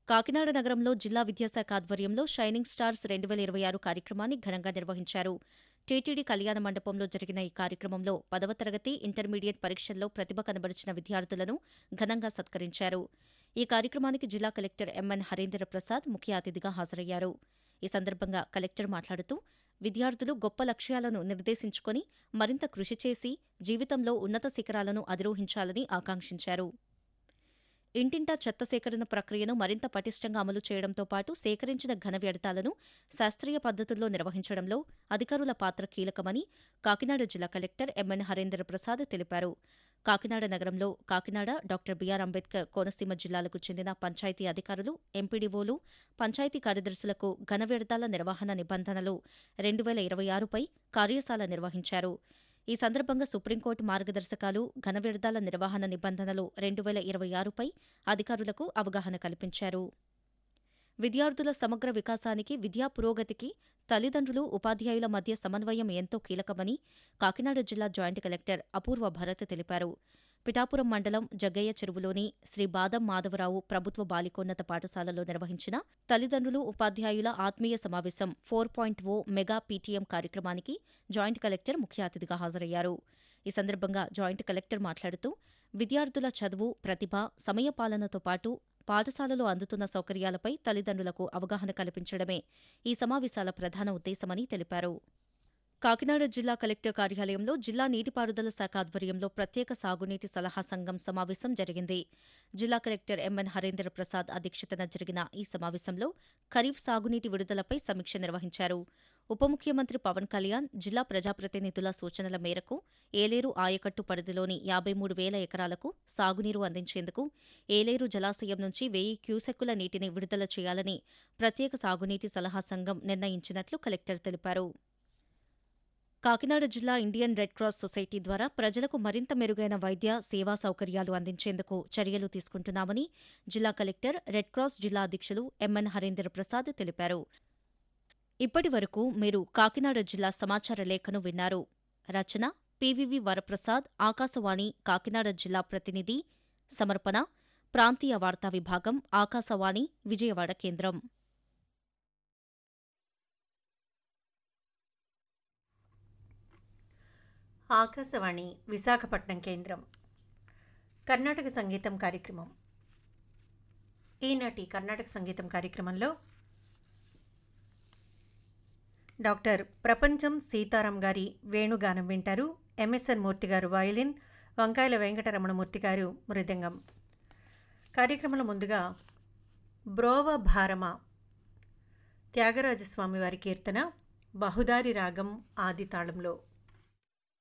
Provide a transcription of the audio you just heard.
కాకినాడ నగరంలో జిల్లా విద్యాశాఖ ఆధ్వర్యంలో షైనింగ్ స్టార్స్ రెండు వేల ఇరవై ఆరు కార్యక్రమాన్ని ఘనంగా నిర్వహించారు టీటీడీ కళ్యాణ మండపంలో జరిగిన ఈ కార్యక్రమంలో పదవ తరగతి ఇంటర్మీడియట్ పరీక్షల్లో ప్రతిభ కనబరిచిన విద్యార్థులను ఘనంగా సత్కరించారు ఈ కార్యక్రమానికి జిల్లా కలెక్టర్ ఎంఎన్ హరీంద్ర ప్రసాద్ ముఖ్య అతిథిగా హాజరయ్యారు ఈ సందర్భంగా కలెక్టర్ మాట్లాడుతూ విద్యార్థులు గొప్ప లక్ష్యాలను నిర్దేశించుకొని మరింత కృషి చేసి జీవితంలో ఉన్నత శిఖరాలను అధిరోహించాలని ఆకాంక్షించారు ఇంటింటా చెత్త సేకరణ ప్రక్రియను మరింత పటిష్టంగా అమలు చేయడంతో పాటు సేకరించిన ఘన వ్యర్థాలను శాస్త్రీయ పద్ధతుల్లో నిర్వహించడంలో అధికారుల పాత్ర కీలకమని కాకినాడ జిల్లా కలెక్టర్ ఎంఎన్ హరేంద్ర ప్రసాద్ తెలిపారు కాకినాడ నగరంలో కాకినాడ డాక్టర్ బీఆర్ అంబేద్కర్ కోనసీమ జిల్లాలకు చెందిన పంచాయతీ అధికారులు ఎంపీడీఓలు పంచాయతీ కార్యదర్శులకు ఘన వ్యర్థాల నిర్వహణ నిబంధనలు రెండు వేల ఇరవై ఆరుపై కార్యశాల నిర్వహించారు ఈ సందర్భంగా సుప్రీంకోర్టు మార్గదర్శకాలు ఘన వ్యర్థాల నిర్వహణ నిబంధనలు రెండు వేల ఇరవై ఆరుపై అధికారులకు అవగాహన కల్పించారు విద్యార్థుల సమగ్ర వికాసానికి విద్యా పురోగతికి తల్లిదండ్రులు ఉపాధ్యాయుల మధ్య సమన్వయం ఎంతో కీలకమని కాకినాడ జిల్లా జాయింట్ కలెక్టర్ అపూర్వ భరత్ తెలిపారు పిఠాపురం మండలం జగ్గయ్య చెరువులోని శ్రీ బాదం మాధవరావు ప్రభుత్వ బాలికోన్నత పాఠశాలలో నిర్వహించిన తల్లిదండ్రులు ఉపాధ్యాయుల ఆత్మీయ సమావేశం four point O mega PTM కార్యక్రమానికి జాయింట్ కలెక్టర్ ముఖ్య అతిథిగా హాజరయ్యారు ఈ సందర్భంగా జాయింట్ కలెక్టర్ మాట్లాడుతూ విద్యార్థుల చదువు ప్రతిభ సమయపాలనతో పాటు పాఠశాలలో అందుతున్న సౌకర్యాలపై తల్లిదండ్రులకు అవగాహన కల్పించడమే ఈ సమావేశాల ప్రధాన ఉద్దేశమని తెలిపారు కాకినాడ జిల్లా కలెక్టర్ కార్యాలయంలో జిల్లా నీటిపారుదల శాఖ ఆధ్వర్యంలో ప్రత్యేక సాగునీటి సలహా సంఘం సమావేశం జరిగింది జిల్లా కలెక్టర్ ఎంఎన్ హరేంద్ర ప్రసాద్ అధ్యక్షతన జరిగిన ఈ సమావేశంలో ఖరీఫ్ సాగునీటి విడుదలపై సమీక్ష నిర్వహించారు ఉప ముఖ్యమంత్రి పవన్ కళ్యాణ్ జిల్లా ప్రజాప్రతినిధుల సూచనల మేరకు ఏలేరు ఆయకట్టు పరిధిలోని యాబై మూడు వేల ఎకరాలకు సాగునీరు అందించేందుకు ఏలేరు జలాశయం నుంచి వెయ్యి క్యూసెక్కుల నీటిని విడుదల చేయాలని ప్రత్యేక సాగునీటి సలహా సంఘం నిర్ణయించినట్లు కలెక్టర్ తెలిపారు కాకినాడ జిల్లా ఇండియన్ రెడ్ క్రాస్ సొసైటీ ద్వారా ప్రజలకు మరింత మెరుగైన వైద్య సేవా సౌకర్యాలు అందించేందుకు చర్యలు తీసుకుంటున్నామని జిల్లా కలెక్టర్ రెడ్ క్రాస్ జిల్లా అధ్యక్షులు ఎంఎన్ హరీందర్ ప్రసాద్ తెలిపారు ఇప్పటి వరకు మీరు కాకినాడ జిల్లా సమాచార లేఖను విన్నారు రచన పివివి వరప్రసాద్ ఆకాశవాణి కాకినాడ జిల్లా ప్రతినిధి సమర్పణ ప్రాంతీయ వార్తా విభాగం ఆకాశవాణి విజయవాడ కేంద్రం ఆకాశవాణి విశాఖపట్నం కేంద్రం కర్ణాటక సంగీతం కార్యక్రమం ఈనాటి కర్ణాటక సంగీతం కార్యక్రమంలో డాక్టర్ ప్రపంచం సీతారాం గారి వేణుగానం వింటారు ఎంఎస్ఎన్ మూర్తి గారు వయలిన్ వంకాయల వెంకటరమణమూర్తి గారు మృదంగం కార్యక్రమంలో ముందుగా బ్రోవ భారమ త్యాగరాజస్వామి వారి కీర్తన బహుదారి రాగం ఆది తాళంలో